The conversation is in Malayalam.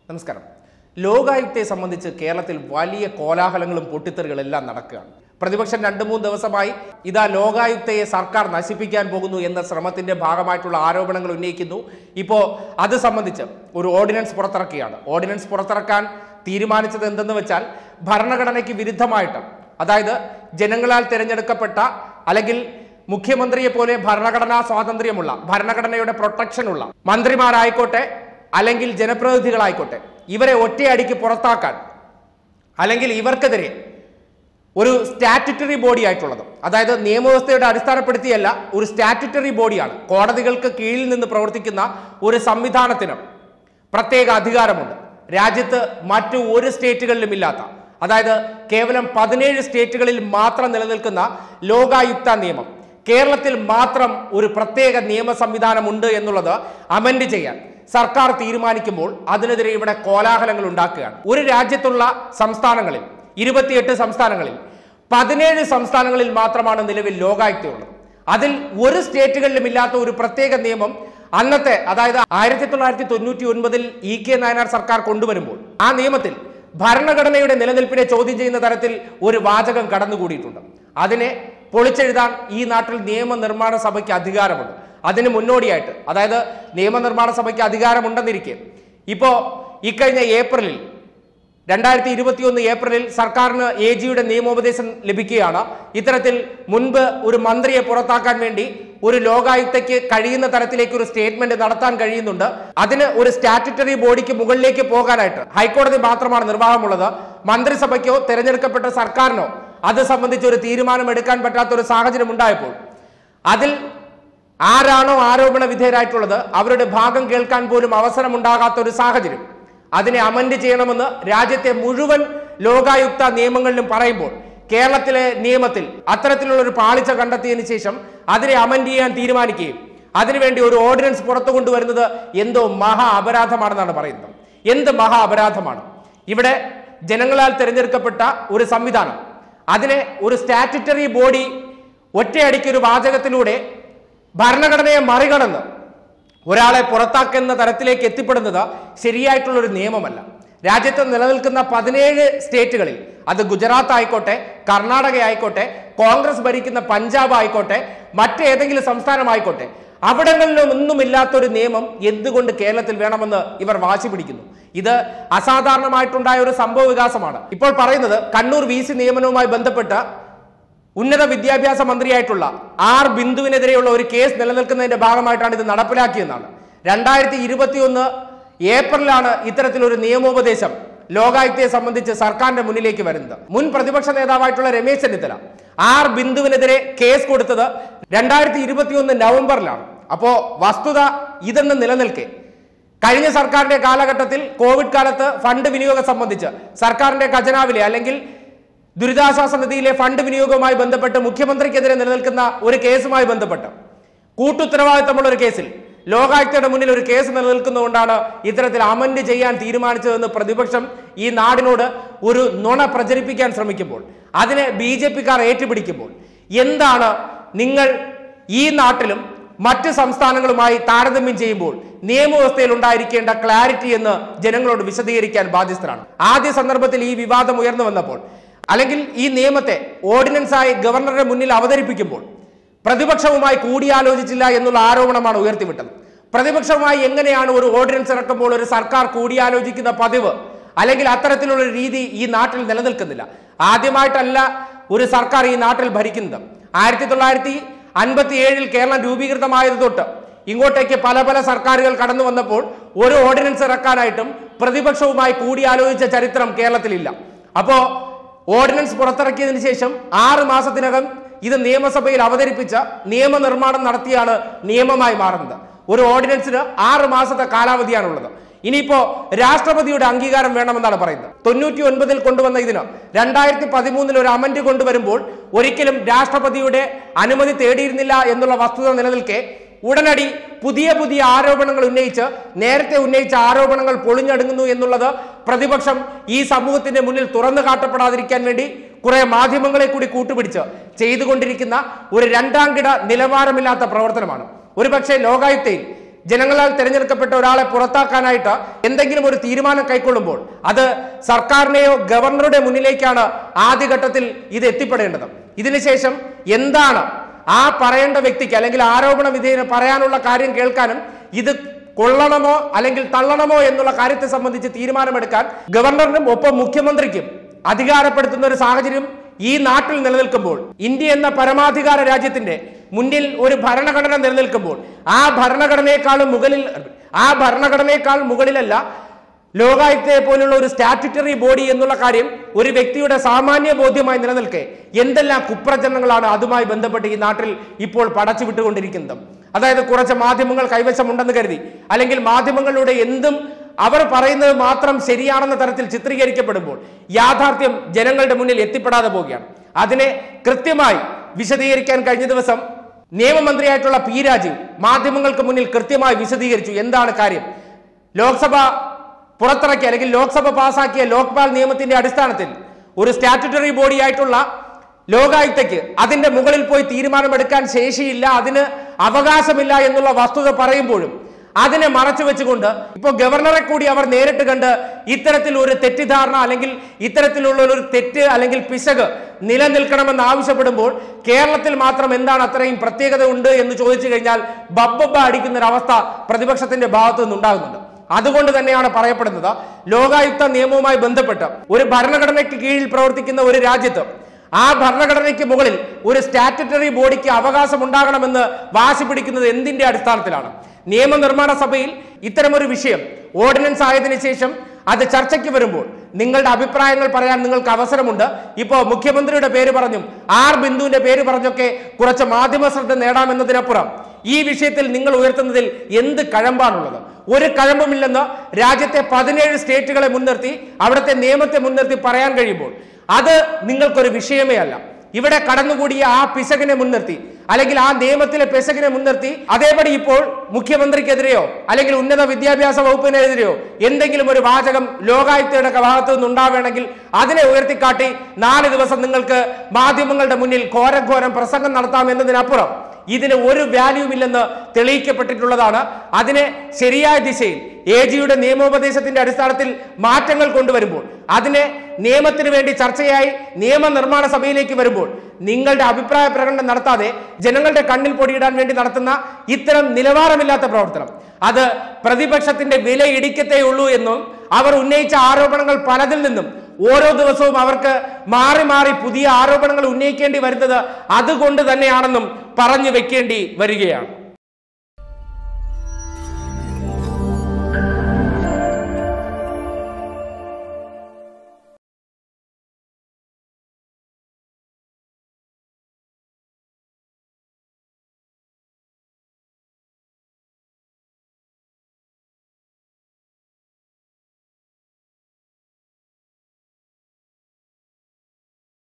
നമസ്കാരം ലോകായുക്തയെ സംബന്ധിച്ച് കേരളത്തിൽ വലിയ കോലാഹലങ്ങളും പൊട്ടിത്തെറികളെല്ലാം നടക്കുകയാണ് പ്രതിപക്ഷം രണ്ട് മൂന്ന് ദിവസമായി ഇതാ ലോകായുക്തയെ സർക്കാർ നശിപ്പിക്കാൻ പോകുന്നു എന്ന ശ്രമത്തിന്റെ ഭാഗമായിട്ടുള്ള ആരോപണങ്ങൾ ഉന്നയിക്കുന്നു ഇപ്പോൾ അത് സംബന്ധിച്ച് ഒരു ഓർഡിനൻസ് പുറത്തിറക്കുകയാണ് ഓർഡിനൻസ് പുറത്തിറക്കാൻ തീരുമാനിച്ചത് എന്തെന്ന് വെച്ചാൽ ഭരണഘടനയ്ക്ക് വിരുദ്ധമായിട്ട് അതായത് ജനങ്ങളാൽ തിരഞ്ഞെടുക്കപ്പെട്ട അല്ലെങ്കിൽ മുഖ്യമന്ത്രിയെ പോലെ ഭരണഘടനാ സ്വാതന്ത്ര്യമുള്ള ഭരണഘടനയുടെ പ്രൊട്ടക്ഷനുള്ള മന്ത്രിമാരായിക്കോട്ടെ അല്ലെങ്കിൽ ജനപ്രതിനിധികളായിക്കോട്ടെ ഇവരെ ഒറ്റയടിക്ക് പുറത്താക്കാൻ അല്ലെങ്കിൽ ഇവർക്കെതിരെ ഒരു സ്റ്റാറ്റ്യൂട്ടറി ബോഡി ആയിട്ടുള്ളത് അതായത് നിയമവ്യവസ്ഥയുടെ അടിസ്ഥാനപ്പെടുത്തിയല്ല ഒരു സ്റ്റാറ്റ്യൂട്ടറി ബോഡിയാണ് കോടതികൾക്ക് കീഴിൽ നിന്ന് പ്രവർത്തിക്കുന്ന ഒരു സംവിധാനത്തിന് പ്രത്യേക അധികാരമുണ്ട് രാജ്യത്ത് മറ്റു ഒരു സ്റ്റേറ്റുകളിലും ഇല്ലാത്ത അതായത് കേവലം പതിനേഴ് സ്റ്റേറ്റുകളിൽ മാത്രം നിലനിൽക്കുന്ന ലോകായുക്ത നിയമം കേരളത്തിൽ മാത്രം ഒരു പ്രത്യേക നിയമ സംവിധാനമുണ്ട് എന്നുള്ളത് അമെൻഡ് ചെയ്യാൻ സർക്കാർ തീരുമാനിക്കുമ്പോൾ അതിനെതിരെ ഇവിടെ കോലാഹലങ്ങൾ ഉണ്ടാക്കുകയാണ് ഒരു രാജ്യത്തുള്ള സംസ്ഥാനങ്ങളിൽ ഇരുപത്തിയെട്ട് സംസ്ഥാനങ്ങളിൽ പതിനേഴ് സംസ്ഥാനങ്ങളിൽ മാത്രമാണ് നിലവിൽ ലോകായുക്തയുള്ളത് അതിൽ ഒരു സ്റ്റേറ്റുകളിലും ഇല്ലാത്ത ഒരു പ്രത്യേക നിയമം അന്നത്തെ അതായത് ആയിരത്തി തൊള്ളായിരത്തി തൊണ്ണൂറ്റി ഒൻപതിൽ ഇ കെ നായനാർ സർക്കാർ കൊണ്ടുവരുമ്പോൾ ആ നിയമത്തിൽ ഭരണഘടനയുടെ നിലനിൽപ്പിനെ ചോദ്യം ചെയ്യുന്ന തരത്തിൽ ഒരു വാചകം കടന്നുകൂടിയിട്ടുണ്ട് അതിനെ പൊളിച്ചെഴുതാൻ ഈ നാട്ടിൽ നിയമനിർമ്മാണ സഭയ്ക്ക് അധികാരമുണ്ട് അതിന് മുന്നോടിയായിട്ട് അതായത് നിയമനിർമ്മാണ സഭയ്ക്ക് അധികാരമുണ്ടെന്നിരിക്കെ ഇപ്പോ ഇക്കഴിഞ്ഞ ഏപ്രിലിൽ രണ്ടായിരത്തി ഇരുപത്തിയൊന്ന് ഏപ്രിലിൽ സർക്കാരിന് എ ജിയുടെ നിയമോപദേശം ലഭിക്കുകയാണ് ഇത്തരത്തിൽ മുൻപ് ഒരു മന്ത്രിയെ പുറത്താക്കാൻ വേണ്ടി ഒരു ലോകായുക്തയ്ക്ക് കഴിയുന്ന തരത്തിലേക്ക് ഒരു സ്റ്റേറ്റ്മെന്റ് നടത്താൻ കഴിയുന്നുണ്ട് അതിന് ഒരു സ്റ്റാറ്റ്യൂട്ടറി ബോഡിക്ക് മുകളിലേക്ക് പോകാനായിട്ട് ഹൈക്കോടതി മാത്രമാണ് നിർവാഹമുള്ളത് മന്ത്രിസഭയ്ക്കോ തെരഞ്ഞെടുക്കപ്പെട്ട സർക്കാരിനോ അത് സംബന്ധിച്ച് ഒരു തീരുമാനം എടുക്കാൻ പറ്റാത്ത ഒരു സാഹചര്യം ഉണ്ടായപ്പോൾ അതിൽ ആരാണോ ആരോപണ വിധേയരായിട്ടുള്ളത് അവരുടെ ഭാഗം കേൾക്കാൻ പോലും അവസരമുണ്ടാകാത്ത ഒരു സാഹചര്യം അതിനെ അമൻഡ് ചെയ്യണമെന്ന് രാജ്യത്തെ മുഴുവൻ ലോകായുക്ത നിയമങ്ങളിലും പറയുമ്പോൾ കേരളത്തിലെ നിയമത്തിൽ അത്തരത്തിലുള്ള ഒരു പാളിച്ച കണ്ടെത്തിയതിനു ശേഷം അതിനെ അമൻഡ് ചെയ്യാൻ തീരുമാനിക്കുകയും അതിനുവേണ്ടി ഒരു ഓർഡിനൻസ് പുറത്തു കൊണ്ടുവരുന്നത് എന്തോ മഹാ അപരാധമാണെന്നാണ് പറയുന്നത് എന്ത് മഹാ അപരാധമാണ് ഇവിടെ ജനങ്ങളാൽ തിരഞ്ഞെടുക്കപ്പെട്ട ഒരു സംവിധാനം അതിനെ ഒരു സ്റ്റാറ്റ്യൂട്ടറി ബോഡി ഒറ്റയടിക്ക് ഒരു വാചകത്തിലൂടെ ഭരണഘടനയെ മറികടന്ന് ഒരാളെ പുറത്താക്കുന്ന തരത്തിലേക്ക് എത്തിപ്പെടുന്നത് ശരിയായിട്ടുള്ള ഒരു നിയമമല്ല രാജ്യത്ത് നിലനിൽക്കുന്ന പതിനേഴ് സ്റ്റേറ്റുകളിൽ അത് ഗുജറാത്ത് ആയിക്കോട്ടെ കർണാടക ആയിക്കോട്ടെ കോൺഗ്രസ് ഭരിക്കുന്ന പഞ്ചാബ് ആയിക്കോട്ടെ മറ്റേതെങ്കിലും സംസ്ഥാനമായിക്കോട്ടെ അവിടങ്ങളിലും ഒന്നുമില്ലാത്തൊരു നിയമം എന്തുകൊണ്ട് കേരളത്തിൽ വേണമെന്ന് ഇവർ വാശി പിടിക്കുന്നു ഇത് അസാധാരണമായിട്ടുണ്ടായ ഒരു സംഭവ വികാസമാണ് ഇപ്പോൾ പറയുന്നത് കണ്ണൂർ വി സി നിയമനവുമായി ബന്ധപ്പെട്ട് ഉന്നത വിദ്യാഭ്യാസ മന്ത്രിയായിട്ടുള്ള ആർ ബിന്ദുവിനെതിരെയുള്ള ഒരു കേസ് നിലനിൽക്കുന്നതിന്റെ ഭാഗമായിട്ടാണ് ഇത് നടപ്പിലാക്കിയെന്നാണ് രണ്ടായിരത്തി ഇരുപത്തിയൊന്ന് ഏപ്രിലാണ് ഇത്തരത്തിലൊരു നിയമോപദേശം ലോകായുക്തയെ സംബന്ധിച്ച് സർക്കാരിന്റെ മുന്നിലേക്ക് വരുന്നത് മുൻ പ്രതിപക്ഷ നേതാവായിട്ടുള്ള രമേശ് ചെന്നിത്തല ആർ ബിന്ദുവിനെതിരെ കേസ് കൊടുത്തത് രണ്ടായിരത്തി ഇരുപത്തിയൊന്ന് നവംബറിലാണ് അപ്പോ വസ്തുത ഇതെന്ന് നിലനിൽക്കെ കഴിഞ്ഞ സർക്കാരിന്റെ കാലഘട്ടത്തിൽ കോവിഡ് കാലത്ത് ഫണ്ട് വിനിയോഗം സംബന്ധിച്ച് സർക്കാരിന്റെ ഖജനാവിലെ അല്ലെങ്കിൽ ദുരിതാശ്വാസ നിധിയിലെ ഫണ്ട് വിനിയോഗവുമായി ബന്ധപ്പെട്ട് മുഖ്യമന്ത്രിക്കെതിരെ നിലനിൽക്കുന്ന ഒരു കേസുമായി ബന്ധപ്പെട്ട് കൂട്ടുത്തരവാദിത്തമുള്ള ഒരു കേസിൽ ലോകായുക്തയുടെ മുന്നിൽ ഒരു കേസ് നിലനിൽക്കുന്നതുകൊണ്ടാണ് ഇത്തരത്തിൽ അമൻഡ് ചെയ്യാൻ തീരുമാനിച്ചതെന്ന് പ്രതിപക്ഷം ഈ നാടിനോട് ഒരു നുണ പ്രചരിപ്പിക്കാൻ ശ്രമിക്കുമ്പോൾ അതിനെ ബി ജെ പിക്കാർ ഏറ്റുപിടിക്കുമ്പോൾ എന്താണ് നിങ്ങൾ ഈ നാട്ടിലും മറ്റ് സംസ്ഥാനങ്ങളുമായി താരതമ്യം ചെയ്യുമ്പോൾ നിയമവ്യവസ്ഥയിൽ ഉണ്ടായിരിക്കേണ്ട ക്ലാരിറ്റി എന്ന് ജനങ്ങളോട് വിശദീകരിക്കാൻ ബാധ്യസ്ഥരാണ് ആദ്യ സന്ദർഭത്തിൽ ഈ വിവാദം ഉയർന്നു വന്നപ്പോൾ അല്ലെങ്കിൽ ഈ നിയമത്തെ ഓർഡിനൻസായി ഗവർണറുടെ മുന്നിൽ അവതരിപ്പിക്കുമ്പോൾ പ്രതിപക്ഷവുമായി കൂടിയാലോചിച്ചില്ല എന്നുള്ള ആരോപണമാണ് ഉയർത്തിവിട്ടത് പ്രതിപക്ഷവുമായി എങ്ങനെയാണ് ഒരു ഓർഡിനൻസ് ഇറക്കുമ്പോൾ ഒരു സർക്കാർ കൂടിയാലോചിക്കുന്ന പതിവ് അല്ലെങ്കിൽ അത്തരത്തിലുള്ള ഒരു രീതി ഈ നാട്ടിൽ നിലനിൽക്കുന്നില്ല ആദ്യമായിട്ടല്ല ഒരു സർക്കാർ ഈ നാട്ടിൽ ഭരിക്കുന്നത് ആയിരത്തി തൊള്ളായിരത്തി അൻപത്തി ഏഴിൽ കേരളം രൂപീകൃതമായത് തൊട്ട് ഇങ്ങോട്ടേക്ക് പല പല സർക്കാരുകൾ കടന്നു വന്നപ്പോൾ ഒരു ഓർഡിനൻസ് ഇറക്കാനായിട്ടും പ്രതിപക്ഷവുമായി കൂടിയാലോചിച്ച ചരിത്രം കേരളത്തിലില്ല അപ്പോ ഓർഡിനൻസ് പുറത്തിറക്കിയതിനു ശേഷം ആറ് മാസത്തിനകം ഇത് നിയമസഭയിൽ അവതരിപ്പിച്ച നിയമനിർമ്മാണം നടത്തിയാണ് നിയമമായി മാറുന്നത് ഒരു ഓർഡിനൻസിന് ആറ് മാസത്തെ കാലാവധിയാണുള്ളത് ഇനിയിപ്പോ രാഷ്ട്രപതിയുടെ അംഗീകാരം വേണമെന്നാണ് പറയുന്നത് തൊണ്ണൂറ്റി ഒൻപതിൽ കൊണ്ടുവന്ന ഇതിന് രണ്ടായിരത്തി പതിമൂന്നിൽ ഒരു അമന്റ് കൊണ്ടുവരുമ്പോൾ ഒരിക്കലും രാഷ്ട്രപതിയുടെ അനുമതി തേടിയിരുന്നില്ല എന്നുള്ള വസ്തുത നിലനിൽക്കെ ഉടനടി പുതിയ പുതിയ ആരോപണങ്ങൾ ഉന്നയിച്ച് നേരത്തെ ഉന്നയിച്ച ആരോപണങ്ങൾ പൊളിഞ്ഞടുങ്ങുന്നു എന്നുള്ളത് പ്രതിപക്ഷം ഈ സമൂഹത്തിന്റെ മുന്നിൽ തുറന്നു കാട്ടപ്പെടാതിരിക്കാൻ വേണ്ടി കുറെ മാധ്യമങ്ങളെ കൂടി കൂട്ടുപിടിച്ച് ചെയ്തുകൊണ്ടിരിക്കുന്ന ഒരു രണ്ടാം കിട നിലവാരമില്ലാത്ത പ്രവർത്തനമാണ് ഒരു പക്ഷേ ലോകായുക്തയിൽ ജനങ്ങളാൽ തിരഞ്ഞെടുക്കപ്പെട്ട ഒരാളെ പുറത്താക്കാനായിട്ട് എന്തെങ്കിലും ഒരു തീരുമാനം കൈക്കൊള്ളുമ്പോൾ അത് സർക്കാരിനെയോ ഗവർണറുടെ മുന്നിലേക്കാണ് ആദ്യഘട്ടത്തിൽ ഇത് എത്തിപ്പെടേണ്ടത് ഇതിനുശേഷം എന്താണ് ആ പറയേണ്ട വ്യക്തിക്ക് അല്ലെങ്കിൽ ആരോപണ വിധേയന് പറയാനുള്ള കാര്യം കേൾക്കാനും ഇത് കൊള്ളണമോ അല്ലെങ്കിൽ തള്ളണമോ എന്നുള്ള കാര്യത്തെ സംബന്ധിച്ച് തീരുമാനമെടുക്കാൻ ഗവർണറിനും ഒപ്പം മുഖ്യമന്ത്രിക്കും അധികാരപ്പെടുത്തുന്ന ഒരു സാഹചര്യം ഈ നാട്ടിൽ നിലനിൽക്കുമ്പോൾ ഇന്ത്യ എന്ന പരമാധികാര രാജ്യത്തിന്റെ മുന്നിൽ ഒരു ഭരണഘടന നിലനിൽക്കുമ്പോൾ ആ ഭരണഘടനയെക്കാളും മുകളിൽ ആ ഭരണഘടനയെക്കാൾ മുകളിലല്ല ലോകായുക്തയെ പോലുള്ള ഒരു സ്റ്റാറ്റ്യൂട്ടറി ബോഡി എന്നുള്ള കാര്യം ഒരു വ്യക്തിയുടെ സാമാന്യ ബോധ്യമായി നിലനിൽക്കെ എന്തെല്ലാം കുപ്രചരണങ്ങളാണ് അതുമായി ബന്ധപ്പെട്ട് ഈ നാട്ടിൽ ഇപ്പോൾ പടച്ചു വിട്ടുകൊണ്ടിരിക്കുന്നത് അതായത് കുറച്ച് മാധ്യമങ്ങൾ കൈവശമുണ്ടെന്ന് കരുതി അല്ലെങ്കിൽ മാധ്യമങ്ങളിലൂടെ എന്തും അവർ പറയുന്നത് മാത്രം ശരിയാണെന്ന തരത്തിൽ ചിത്രീകരിക്കപ്പെടുമ്പോൾ യാഥാർത്ഥ്യം ജനങ്ങളുടെ മുന്നിൽ എത്തിപ്പെടാതെ പോവുകയാണ് അതിനെ കൃത്യമായി വിശദീകരിക്കാൻ കഴിഞ്ഞ ദിവസം നിയമമന്ത്രിയായിട്ടുള്ള പി രാജീവ് മാധ്യമങ്ങൾക്ക് മുന്നിൽ കൃത്യമായി വിശദീകരിച്ചു എന്താണ് കാര്യം ലോക്സഭ പുറത്തിറക്കിയ അല്ലെങ്കിൽ ലോക്സഭ പാസാക്കിയ ലോക്പാൽ നിയമത്തിന്റെ അടിസ്ഥാനത്തിൽ ഒരു സ്റ്റാറ്റ്യൂട്ടറി ബോഡി ആയിട്ടുള്ള ലോകായുക്തയ്ക്ക് അതിന്റെ മുകളിൽ പോയി തീരുമാനമെടുക്കാൻ ശേഷിയില്ല അതിന് അവകാശമില്ല എന്നുള്ള വസ്തുത പറയുമ്പോഴും അതിനെ മറച്ചു വെച്ചുകൊണ്ട് ഇപ്പോൾ ഗവർണറെ കൂടി അവർ നേരിട്ട് കണ്ട് ഇത്തരത്തിൽ ഒരു തെറ്റിദ്ധാരണ അല്ലെങ്കിൽ ഇത്തരത്തിലുള്ള ഒരു തെറ്റ് അല്ലെങ്കിൽ പിശക് നിലനിൽക്കണമെന്ന് ആവശ്യപ്പെടുമ്പോൾ കേരളത്തിൽ മാത്രം എന്താണ് അത്രയും പ്രത്യേകത ഉണ്ട് എന്ന് ചോദിച്ചു കഴിഞ്ഞാൽ ബബ്ബബ്ബ അടിക്കുന്ന ഒരു അവസ്ഥ പ്രതിപക്ഷത്തിന്റെ ഭാഗത്തു നിന്നുണ്ടാകുന്നുണ്ട് അതുകൊണ്ട് തന്നെയാണ് പറയപ്പെടുന്നത് ലോകായുക്ത നിയമവുമായി ബന്ധപ്പെട്ട് ഒരു ഭരണഘടനയ്ക്ക് കീഴിൽ പ്രവർത്തിക്കുന്ന ഒരു രാജ്യത്ത് ആ ഭരണഘടനയ്ക്ക് മുകളിൽ ഒരു സ്റ്റാറ്റ്യൂട്ടറി ബോഡിക്ക് അവകാശം ഉണ്ടാകണമെന്ന് വാശി പിടിക്കുന്നത് എന്തിന്റെ അടിസ്ഥാനത്തിലാണ് നിയമനിർമ്മാണ സഭയിൽ ഇത്തരമൊരു വിഷയം ഓർഡിനൻസ് ആയതിനു ശേഷം അത് ചർച്ചയ്ക്ക് വരുമ്പോൾ നിങ്ങളുടെ അഭിപ്രായങ്ങൾ പറയാൻ നിങ്ങൾക്ക് അവസരമുണ്ട് ഇപ്പോൾ മുഖ്യമന്ത്രിയുടെ പേര് പറഞ്ഞും ആർ ബിന്ദുവിന്റെ പേര് പറഞ്ഞൊക്കെ കുറച്ച് മാധ്യമ ശ്രദ്ധ നേടാമെന്നതിനപ്പുറം ഈ വിഷയത്തിൽ നിങ്ങൾ ഉയർത്തുന്നതിൽ എന്ത് കഴമ്പാണുള്ളത് ഒരു കഴമ്പുമില്ലെന്ന് രാജ്യത്തെ പതിനേഴ് സ്റ്റേറ്റുകളെ മുൻനിർത്തി അവിടുത്തെ നിയമത്തെ മുൻനിർത്തി പറയാൻ കഴിയുമ്പോൾ അത് നിങ്ങൾക്കൊരു വിഷയമേ അല്ല ഇവിടെ കടന്നുകൂടിയ ആ പിശകിനെ മുൻനിർത്തി അല്ലെങ്കിൽ ആ നിയമത്തിലെ പിശകിനെ മുൻനിർത്തി അതേപടി ഇപ്പോൾ മുഖ്യമന്ത്രിക്കെതിരെയോ അല്ലെങ്കിൽ ഉന്നത വിദ്യാഭ്യാസ വകുപ്പിനെതിരെയോ എന്തെങ്കിലും ഒരു വാചകം ലോകായുക്തയുടെ ഭാഗത്തു നിന്നുണ്ടാവുകയാണെങ്കിൽ അതിനെ ഉയർത്തിക്കാട്ടി നാല് ദിവസം നിങ്ങൾക്ക് മാധ്യമങ്ങളുടെ മുന്നിൽ ഘോരഘോരം പ്രസംഗം നടത്താം എന്നതിനപ്പുറം ഇതിന് ഒരു വാല്യൂം ഇല്ലെന്ന് തെളിയിക്കപ്പെട്ടിട്ടുള്ളതാണ് അതിനെ ശരിയായ ദിശയിൽ എ ജിയുടെ നിയമോപദേശത്തിന്റെ അടിസ്ഥാനത്തിൽ മാറ്റങ്ങൾ കൊണ്ടുവരുമ്പോൾ അതിനെ നിയമത്തിന് വേണ്ടി ചർച്ചയായി നിയമനിർമ്മാണ സഭയിലേക്ക് വരുമ്പോൾ നിങ്ങളുടെ അഭിപ്രായ പ്രകടനം നടത്താതെ ജനങ്ങളുടെ കണ്ണിൽ പൊടിയിടാൻ വേണ്ടി നടത്തുന്ന ഇത്തരം നിലവാരമില്ലാത്ത പ്രവർത്തനം അത് പ്രതിപക്ഷത്തിന്റെ വില ഇടിക്കത്തേ ഉള്ളൂ എന്നും അവർ ഉന്നയിച്ച ആരോപണങ്ങൾ പലതിൽ നിന്നും ഓരോ ദിവസവും അവർക്ക് മാറി മാറി പുതിയ ആരോപണങ്ങൾ ഉന്നയിക്കേണ്ടി വരുന്നത് അതുകൊണ്ട് തന്നെയാണെന്നും പറഞ്ഞു വെക്കേണ്ടി വരികയാണ്